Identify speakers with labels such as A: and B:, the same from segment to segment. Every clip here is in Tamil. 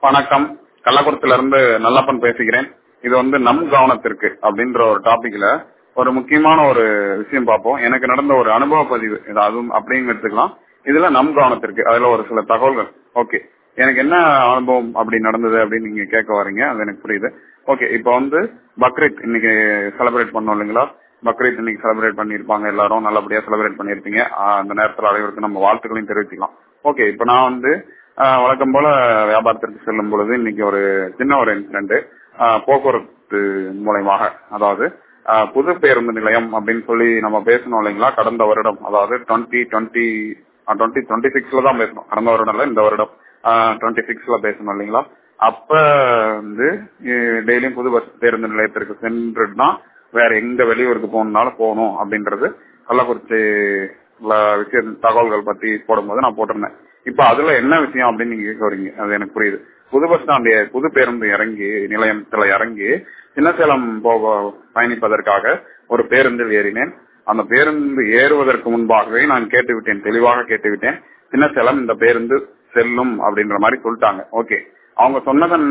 A: வணக்கம் கள்ளக்குளத்துல இருந்து நல்லப்பன் பேசுகிறேன் இது வந்து நம் கவனத்திற்கு அப்படின்ற ஒரு டாபிக்ல ஒரு முக்கியமான ஒரு விஷயம் பார்ப்போம் எனக்கு நடந்த ஒரு அனுபவ பதிவு இது அதுவும் அப்படின்னு எடுத்துக்கலாம் இதுல நம் கவனத்திற்கு அதுல ஒரு சில தகவல்கள் ஓகே எனக்கு என்ன அனுபவம் அப்படி நடந்தது அப்படின்னு நீங்க கேட்க வரீங்க அது எனக்கு புரியுது ஓகே இப்போ வந்து பக்ரீத் இன்னைக்கு செலிப்ரேட் பண்ணோம் இல்லைங்களா பக்ரீத் இன்னைக்கு செலிப்ரேட் பண்ணிருப்பாங்க எல்லாரும் நல்லபடியா செலிப்ரேட் பண்ணிருப்பீங்க ஆஹ் அந்த நேரத்தில் அனைவருக்கும் நம்ம வாழ்த்துக்களையும் தெரிவிச்சுக்கலாம் ஓகே இப்போ நான் வந்து ஆஹ் வழக்கம் போல வியாபாரத்திற்கு செல்லும் பொழுது இன்னைக்கு ஒரு சின்ன ஒரு இன்சிடென்ட் போக்குவரத்து மூலயமாக அதாவது ஆஹ் புது பேருந்து நிலையம் அப்படின்னு சொல்லி நம்ம பேசணும் இல்லைங்களா கடந்த வருடம் அதாவது டுவெண்ட்டி டுவெண்ட்டி டுவெண்ட்டி டுவெண்ட்டி சிக்ஸ்ல தான் பேசணும் கடந்த வருடம் இல்ல இந்த வருடம் டுவெண்ட்டி சிக்ஸ்ல பேசணும் இல்லைங்களா அப்ப வந்து டெய்லியும் புது பஸ் பேருந்து நிலையத்திற்கு சென்று தான் வேற எங்க வெளியூருக்கு போகணும்னாலும் போகணும் அப்படின்றது கள்ளக்குறிச்சி விஷய தகவல்கள் பத்தி போடும்போது நான் போட்டிருந்தேன் இப்ப அதுல என்ன விஷயம் அப்படின்னு நீங்க கேட்க வரீங்க அது எனக்கு புரியுது புது பஸ் ஸ்டாண்ட் புது பேருந்து இறங்கி நிலையத்துல இறங்கி சின்னசேலம் போக பயணிப்பதற்காக ஒரு பேருந்தில் ஏறினேன் அந்த பேருந்து ஏறுவதற்கு முன்பாகவே நான் கேட்டுவிட்டேன் தெளிவாக கேட்டுவிட்டேன் சின்னசேலம் இந்த பேருந்து செல்லும் அப்படின்ற மாதிரி சொல்லிட்டாங்க ஓகே அவங்க சொன்னதன்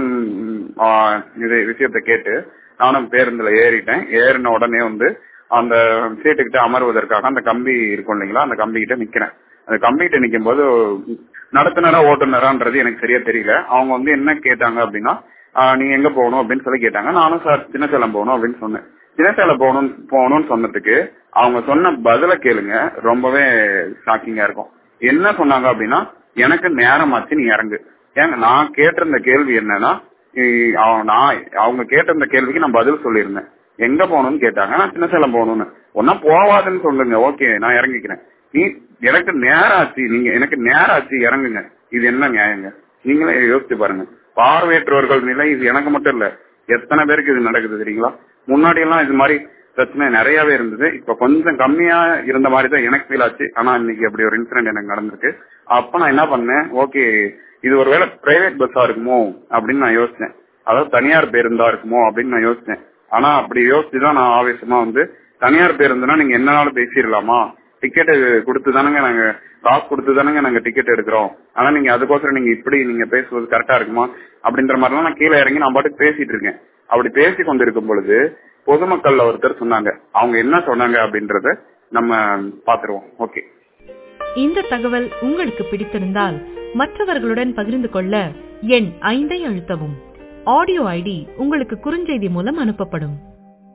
A: இது விஷயத்த கேட்டு நானும் பேருந்துல ஏறிட்டேன் ஏறின உடனே வந்து அந்த சீட்டுக்கிட்ட அமர்வதற்காக அந்த கம்பி இருக்கும் இல்லைங்களா அந்த கம்பி கிட்ட நிக்கிறேன் அந்த கம்பி கிட்ட நிக்கும் போது நடத்துனரா ஓட்டுநரான்றது எனக்கு சரியா தெரியல அவங்க வந்து என்ன கேட்டாங்க அப்படின்னா நீங்க எங்க போகணும் அப்படின்னு சொல்லி கேட்டாங்க நானும் சார் சின்னசேலம் போகணும் அப்படின்னு சொன்னேன் சின்னசேலம் போகணும் போகணும்னு சொன்னதுக்கு அவங்க சொன்ன பதில கேளுங்க ரொம்பவே ஷாக்கிங்கா இருக்கும் என்ன சொன்னாங்க அப்படின்னா எனக்கு நேரமாச்சு நீ இறங்கு ஏங்க நான் கேட்டிருந்த கேள்வி என்னன்னா நான் அவங்க கேட்டிருந்த கேள்விக்கு நான் பதில் சொல்லியிருந்தேன் எங்க போகணும்னு கேட்டாங்க நான் சின்னசேலம் போகணும்னு ஒன்னா போவாதுன்னு சொல்லுங்க ஓகே நான் இறங்கிக்கிறேன் நீ எனக்கு நேரம் ஆச்சு நீங்க எனக்கு நேரம் ஆச்சு இறங்குங்க இது என்ன நியாயங்க நீங்களே யோசிச்சு பாருங்க பார்வையற்றவர்கள் நிலை இது எனக்கு மட்டும் இல்ல எத்தனை பேருக்கு இது நடக்குது தெரியுங்களா முன்னாடி எல்லாம் இது மாதிரி பிரச்சனை நிறையவே இருந்தது இப்ப கொஞ்சம் கம்மியா இருந்த மாதிரி தான் எனக்கு ஃபீல் ஆச்சு ஆனா இன்னைக்கு அப்படி ஒரு இன்சிடென்ட் எனக்கு நடந்திருக்கு அப்ப நான் என்ன பண்ணேன் ஓகே இது ஒருவேளை பிரைவேட் பஸ்ஸா இருக்குமோ அப்படின்னு நான் யோசிச்சேன் அதாவது தனியார் பேருந்தா இருக்குமோ அப்படின்னு நான் யோசிச்சேன் ஆனா அப்படி யோசிச்சுதான் நான் ஆவேசமா வந்து தனியார் பேருந்துனா நீங்க என்னனாலும் பேசிடலாமா டிக்கெட் கொடுத்து தானங்க நாங்க காசு கொடுத்து தானங்க நாங்க டிக்கெட் எடுக்கிறோம் ஆனா நீங்க அதுக்கோசரம் நீங்க இப்படி நீங்க பேசுவது கரெக்டா இருக்குமா அப்படின்ற மாதிரிலாம் நான் கீழே இறங்கி நான் பாட்டுக்கு பேசிட்டு இருக்கேன் அப்படி பேசி கொண்டிருக்கும் பொழுது பொதுமக்கள்ல ஒருத்தர் சொன்னாங்க அவங்க என்ன சொன்னாங்க அப்படின்றத நம்ம பாத்துருவோம் ஓகே
B: இந்த தகவல் உங்களுக்கு பிடித்திருந்தால் மற்றவர்களுடன் பகிர்ந்து கொள்ள எண் ஐந்தை அழுத்தவும் ஆடியோ ஐடி உங்களுக்கு குறுஞ்செய்தி மூலம் அனுப்பப்படும்